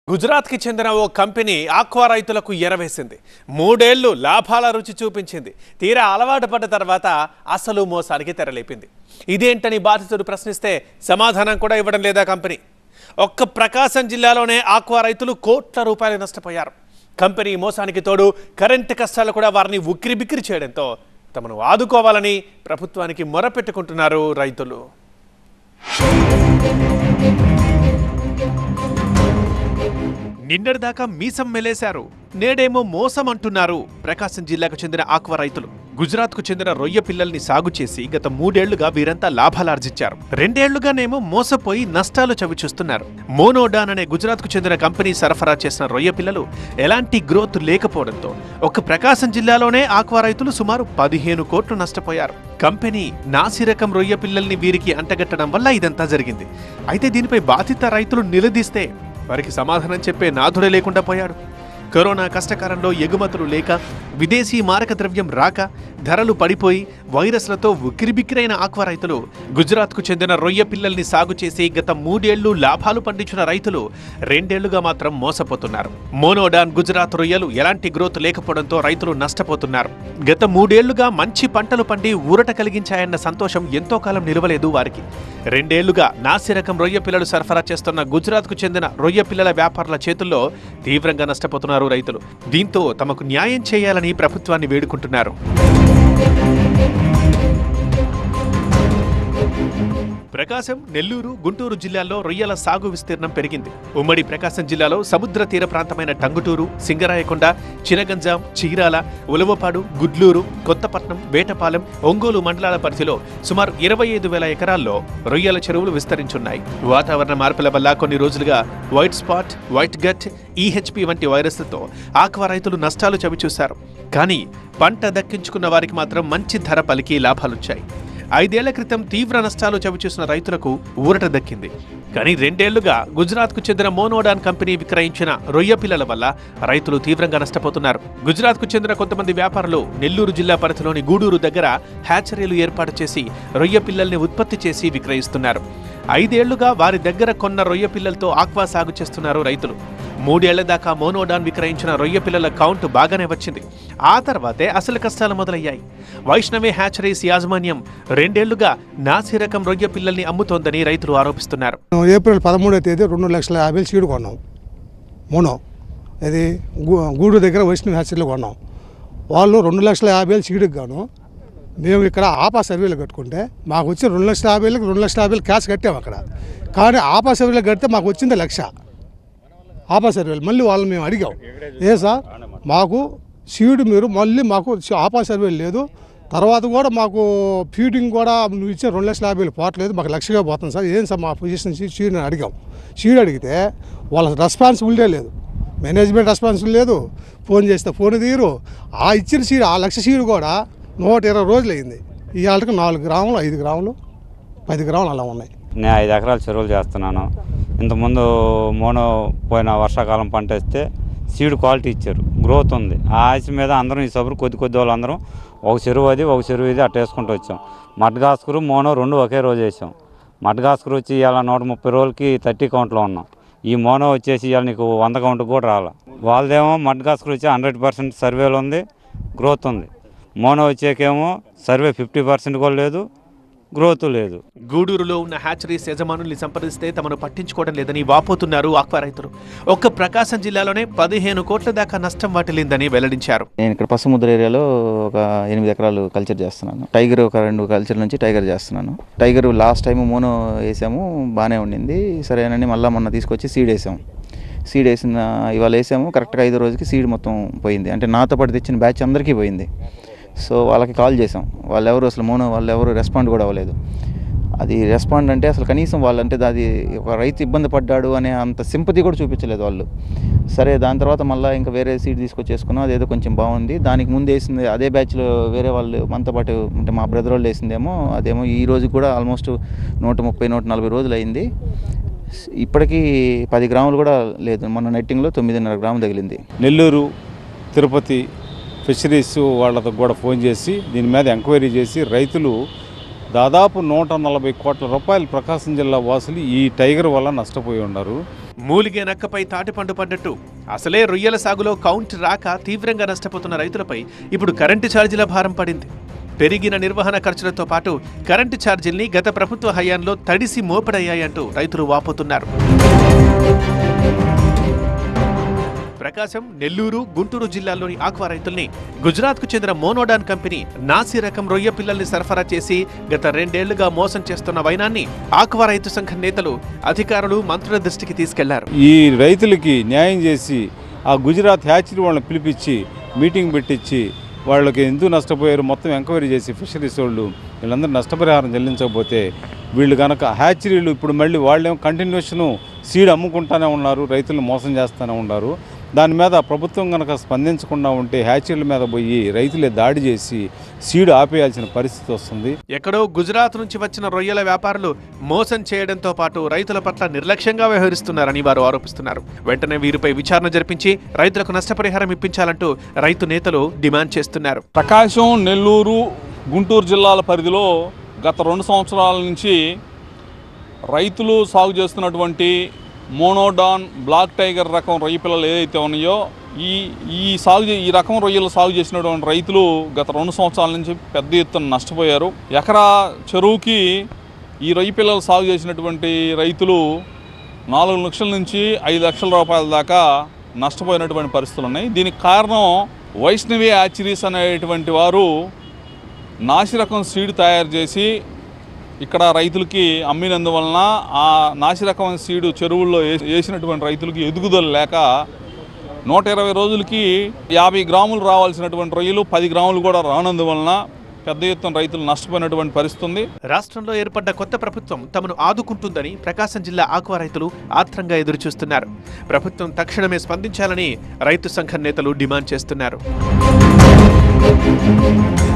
గుజరాత్కి చెందిన ఓ company aqua రైతులకు ఎరవేసింది మూడేళ్లు లాభాల రుచి చూపించింది తీరా అలవాటు పడ్డ తర్వాత అసలు మోసానికి తెరలేపింది ఇదేంటని బాధితుడు ప్రశ్నిస్తే సమాధానం కూడా ఇవ్వడం లేదా కంపెనీ ఒక్క ప్రకాశం జిల్లాలోనే ఆక్వా రైతులు కోట్ల రూపాయలు నష్టపోయారు కంపెనీ మోసానికి తోడు కరెంటు కష్టాలు కూడా వారిని ఉక్కిరి బిక్కిరి చేయడంతో తమను ఆదుకోవాలని ప్రభుత్వానికి మొరపెట్టుకుంటున్నారు రైతులు నిన్నటిదాకా మీసం మెలేశారు నేడేమో మోసం అంటున్నారు ప్రకాశం జిల్లాకు చెందిన ఆక్వా రైతులు గుజరాత్కు చెందిన రొయ్య పిల్లల్ని సాగు చేసి గత మూడేళ్లుగా వీరంతా లాభాలార్జించారు రెండేళ్లుగానేమో మోసపోయి నష్టాలు చవిచూస్తున్నారు మోనోడాన్ అనే గుజరాత్కు చెందిన కంపెనీ సరఫరా చేసిన రొయ్య పిల్లలు ఎలాంటి గ్రోత్ లేకపోవడంతో ఒక ప్రకాశం జిల్లాలోనే ఆక్వా రైతులు సుమారు పదిహేను కోట్లు నష్టపోయారు కంపెనీ నాసి రకం రొయ్య పిల్లల్ని వీరికి అంటగట్టడం వల్ల ఇదంతా జరిగింది అయితే దీనిపై బాధిత రైతులు నిలదీస్తే వారికి సమాధానం చెప్పే నాథుడే లేకుండా పోయాడు కరోనా కష్టకాలంలో ఎగుమతులు లేక విదేశీ మారక ద్రవ్యం రాక ధరలు పడిపోయి వైరస్లతో ఉక్కిరిబిక్కిరైన ఆక్వా రైతులు గుజరాత్కు చెందిన రొయ్య పిల్లల్ని సాగు చేసి గత మూడేళ్లు లాభాలు పండించిన రైతులు రెండేళ్లుగా మాత్రం మోసపోతున్నారు మోనోడాన్ గుజరాత్ రొయ్యలు ఎలాంటి గ్రోత్ లేకపోవడంతో రైతులు నష్టపోతున్నారు గత మూడేళ్లుగా మంచి పంటలు పండి ఊరట కలిగించాయన్న సంతోషం ఎంతో కాలం నిలవలేదు వారికి రెండేళ్లుగా నాసి రకం రొయ్య పిల్లలు సరఫరా చేస్తున్న గుజరాత్కు చెందిన రొయ్య పిల్లల వ్యాపారుల చేతుల్లో తీవ్రంగా నష్టపోతున్నారు రైతులు దీంతో తమకు న్యాయం చేయాలని ప్రభుత్వాన్ని వేడుకుంటున్నారు ప్రకాశం నెల్లూరు గుంటూరు జిల్లాల్లో రొయ్యల సాగు విస్తీర్ణం పెరిగింది ఉమ్మడి ప్రకాశం జిల్లాలో సముద్ర తీర ప్రాంతమైన టంగుటూరు సింగరాయకొండ చినగంజాం చీరాల ఉలవపాడు గుడ్లూరు కొత్తపట్నం వేటపాలెం ఒంగోలు మండలాల పరిధిలో సుమారు ఇరవై ఐదు వేల ఎకరాల్లో రొయ్యల చెరువులు విస్తరించున్నాయి వాతావరణ మార్పుల వల్ల కొన్ని రోజులుగా white spot white gut EHP వంటి వైరస్లతో ఆక్వా రైతులు నష్టాలు చవిచూశారు కానీ పంట దక్కించుకున్న వారికి మాత్రం మంచి ధర పలికి లాభాలొచ్చాయి ఐదేళ్ల క్రితం తీవ్ర నష్టాలు చవిచూసిన రైతులకు ఊరట దక్కింది కానీ రెండేళ్లుగా గుజరాత్కు చెందిన మోనోడాన్ కంపెనీ విక్రయించిన రొయ్య పిల్లల వల్ల రైతులు తీవ్రంగా నష్టపోతున్నారు గుజరాత్కు చెందిన కొంతమంది వ్యాపారులు నెల్లూరు జిల్లా పరిధిలోని గూడూరు దగ్గర హ్యాచరీలు ఏర్పాటు చేసి రొయ్య పిల్లల్ని ఉత్పత్తి చేసి విక్రయిస్తున్నారు ఐదేళ్లుగా వారి దగ్గర కొన్న రొయ్య పిల్లలతో ఆక్వా సాగు చేస్తున్నారు రైతులు మూడేళ్ల దాకా మోనోడాన్ విక్రయించిన రొయ్య పిల్లల కౌంట్ బాగానే వచ్చింది ఆ తర్వాతే అసలు కష్టాలు మొదలయ్యాయి వైష్ణవి హ్యాచరీస్ యాజమాన్యం రెండేళ్లుగా నాసి రకం రొయ్య పిల్లల్ని అమ్ముతోందని రైతులు ఆరోపిస్తున్నారు ఏప్రిల్ పదమూడో తేదీ రెండు లక్షల యాభై వేలు సీడు కొన్నాం మోనో ఇది గూ- గూడూరు దగ్గర వైష్ణవి హ్యాచరీలో కొన్నాం వాళ్ళు రెండు లక్షల యాభై వేలు సీడుకి గాను మేము ఇక్కడ ఆపా సర్వేలు కట్టుకుంటే మాకు వచ్చి రెండు లక్షల యాభై వేలకు రెండు లక్షల యాభై వేలు క్యాష్ కట్టాము అక్కడ కానీ ఆపా సర్వేలు కడితే మాకు వచ్చింది లక్ష ఆపా సర్వేలు మళ్ళీ వాళ్ళని మేము అడిగాం ఏ సార్ మాకు సీడ్ మీరు మళ్ళీ మాకు ఆపా సర్వేలు లేదు తర్వాత కూడా మాకు ఫీడింగ్ కూడా నువ్వు ఇచ్చే రెండు లక్షల యాభై వేలు పోవట్లేదు మాకు లక్షగా పోతుంది సార్ ఏం సార్ మా పొజిషన్ సీడ్ అడిగాం సీడ్ అడిగితే వాళ్ళ రెస్పాన్సిబిలిటీ లేదు మేనేజ్మెంట్ రెస్పాన్సిబిలిటీ లేదు ఫోన్ చేస్తే ఫోన్ తీయరు ఆ ఇచ్చిన సీడ్ ఆ లక్ష సీడ్ కూడా నూట ఇరవై రోజులు అయింది ఇవాళకి నాలుగు గ్రాములు ఐదు గ్రాములు పది గ్రాములు అలా ఉన్నాయి నేను ఐదు ఎకరాలు చెరువులు చేస్తున్నాను ఇంతకుముందు మోనో పోయిన వర్షాకాలం పంట వేస్తే సీడ్ క్వాలిటీ ఇచ్చారు గ్రోత్ ఉంది ఆ ఆశ మీద అందరం ఈ సబరు కొద్ది కొద్ది వాళ్ళు అందరం ఒక చెరువు అది ఒక చెరువు ఇది అట్ట వేసుకుంటూ వచ్చాం మడ్గాస్కరు మోనో రెండు ఒకే రోజు వేసాం మడ్గాస్కరు వచ్చి ఇవాళ నూట ముప్పై రోజులకి థర్టీ కౌంట్లో ఉన్నాం ఈ మోనో వచ్చేసి ఇవాళ నీకు వంద కౌంట్ కూడా రాలా వాళ్ళదేమో మడ్గాస్కరు వచ్చి హండ్రెడ్ పర్సెంట్ సర్వేలు ఉంది గ్రోత్ ఉంది మోనో వచ్చేకేమో సర్వే ఫిఫ్టీ పర్సెంట్ కూడా లేదు గ్రోత్ లేదు గూడూరులో ఉన్న హ్యాచరీస్ యజమానుల్ని సంప్రదిస్తే తమను పట్టించుకోవడం లేదని వాపోతున్నారు ఆక్వా రైతులు ఒక్క ప్రకాశం జిల్లాలోనే పదిహేను కోట్ల దాకా నష్టం వాటిల్లిందని వెల్లడించారు నేను ఇక్కడ పసుముద్ర ఏరియాలో ఒక ఎనిమిది ఎకరాలు కల్చర్ చేస్తున్నాను టైగర్ ఒక రెండు కల్చర్ నుంచి టైగర్ చేస్తున్నాను టైగర్ లాస్ట్ టైం మోనో వేసాము బాగానే ఉండింది సరేనని మళ్ళీ మొన్న తీసుకొచ్చి సీడ్ వేసాము సీడ్ వేసిన ఇవాళ వేసాము కరెక్ట్గా ఐదో రోజుకి సీడ్ మొత్తం పోయింది అంటే నాతో పాటు తెచ్చిన బ్యాచ్ అందరికీ పోయింది సో వాళ్ళకి కాల్ చేసాం వాళ్ళు ఎవరు అసలు మోనో వాళ్ళు ఎవరు రెస్పాండ్ కూడా అవ్వలేదు అది రెస్పాండ్ అంటే అసలు కనీసం వాళ్ళంటే అది ఒక రైతు ఇబ్బంది పడ్డాడు అనే అంత సింపతి కూడా చూపించలేదు వాళ్ళు సరే దాని తర్వాత మళ్ళీ ఇంకా వేరే సీట్ తీసుకొచ్చేసుకున్నాం అదేదో కొంచెం బాగుంది దానికి ముందు వేసింది అదే బ్యాచ్లో వేరే వాళ్ళు మనతో పాటు అంటే మా బ్రదర్ వాళ్ళు వేసిందేమో అదేమో ఈ రోజు కూడా ఆల్మోస్ట్ నూట ముప్పై నూట నలభై రోజులు అయింది ఇప్పటికీ పది గ్రాములు కూడా లేదు మొన్న నెట్టింగ్లో తొమ్మిదిన్నర గ్రాములు తగిలింది నెల్లూరు తిరుపతి ఫిషరీస్ వాళ్ళతో కూడా ఫోన్ చేసి దీని మీద ఎంక్వైరీ చేసి రైతులు దాదాపు నూట నలభై కోట్ల రూపాయలు ప్రకాశం జిల్లా వాసులు ఈ టైగర్ వల్ల నష్టపోయి ఉన్నారు మూలిగే నక్కపై తాటిపండు పడ్డట్టు అసలే రొయ్యల సాగులో కౌంట్ రాక తీవ్రంగా నష్టపోతున్న రైతులపై ఇప్పుడు కరెంటు ఛార్జీల భారం పడింది పెరిగిన నిర్వహణ ఖర్చులతో పాటు కరెంటు ఛార్జీల్ని గత ప్రభుత్వ హయాంలో తడిసి మోపడయ్యాయంటూ రైతులు వాపోతున్నారు ప్రకాశం నెల్లూరు గుంటూరు జిల్లాల్లోని ఆక్వా రైతుల్ని గుజరాత్కు చెందిన మోనోడాన్ కంపెనీ నాసి రకం రొయ్య పిల్లల్ని సరఫరా చేసి గత రెండేళ్లుగా మోసం చేస్తున్న వైనాన్ని ఆక్వా రైతు సంఘం నేతలు అధికారులు మంత్రుల దృష్టికి తీసుకెళ్లారు ఈ రైతులకి న్యాయం చేసి ఆ గుజరాత్ హ్యాచరీ వాళ్ళని పిలిపించి మీటింగ్ పెట్టించి వాళ్ళకి ఎందుకు నష్టపోయారు మొత్తం ఎంక్వైరీ చేసి ఫిషరీస్ వాళ్ళు వీళ్ళందరూ నష్టపరిహారం చెల్లించకపోతే వీళ్ళు కనుక హ్యాచరీలు ఇప్పుడు మళ్ళీ వాళ్ళేమో కంటిన్యూషను సీడ్ అమ్ముకుంటానే ఉన్నారు రైతులను మోసం చేస్తూనే ఉన్నారు దాని మీద ప్రభుత్వం కనుక స్పందించకుండా ఉంటే హ్యాచరీల మీద పోయి రైతులే దాడి చేసి సీడ్ ఆపేయాల్సిన పరిస్థితి వస్తుంది ఎక్కడో గుజరాత్ నుంచి వచ్చిన రొయ్యల వ్యాపారులు మోసం చేయడంతో పాటు రైతుల పట్ల నిర్లక్ష్యంగా వ్యవహరిస్తున్నారని వారు ఆరోపిస్తున్నారు వెంటనే వీరిపై విచారణ జరిపించి రైతులకు నష్టపరిహారం ఇప్పించాలంటూ రైతు నేతలు డిమాండ్ చేస్తున్నారు ప్రకాశం నెల్లూరు గుంటూరు జిల్లాల పరిధిలో గత రెండు సంవత్సరాల నుంచి రైతులు సాగు చేస్తున్నటువంటి మోనోడాన్ బ్లాక్ టైగర్ రకం రొయ్య పిల్లలు ఏదైతే ఉన్నాయో ఈ ఈ సాగు చే- ఈ రకం రొయ్యలు సాగు చేసినటువంటి రైతులు గత రెండు సంవత్సరాల నుంచి పెద్ద ఎత్తున నష్టపోయారు ఎకరా చెరువుకి ఈ రొయ్య పిల్లలు సాగు చేసినటువంటి రైతులు నాలుగు లక్షల నుంచి ఐదు లక్షల రూపాయల దాకా నష్టపోయినటువంటి పరిస్థితులు ఉన్నాయి దీనికి కారణం వైష్ణవి యాచరీస్ అనేటువంటి వారు నాసిరకం సీడ్ తయారు చేసి ఇక్కడ రైతులకి అమ్మినందువలన ఆ నాసిరకం సీడు చెరువుల్లో వేసి- వేసినటువంటి రైతులకి ఎదుగుదల లేక నూట ఇరవై రోజులకి యాభై గ్రాములు రావాల్సినటువంటి రొయ్యలు పది గ్రాములు కూడా రానందువలన పెద్ద ఎత్తున రైతులు నష్టపోయినటువంటి పరిస్థితి ఉంది రాష్ట్రంలో ఏర్పడ్డ కొత్త ప్రభుత్వం తమను ఆదుకుంటుందని ప్రకాశం జిల్లా ఆక్వా రైతులు ఆత్రంగా ఎదురుచూస్తున్నారు ప్రభుత్వం తక్షణమే స్పందించాలని రైతు సంఘం నేతలు డిమాండ్ చేస్తున్నారు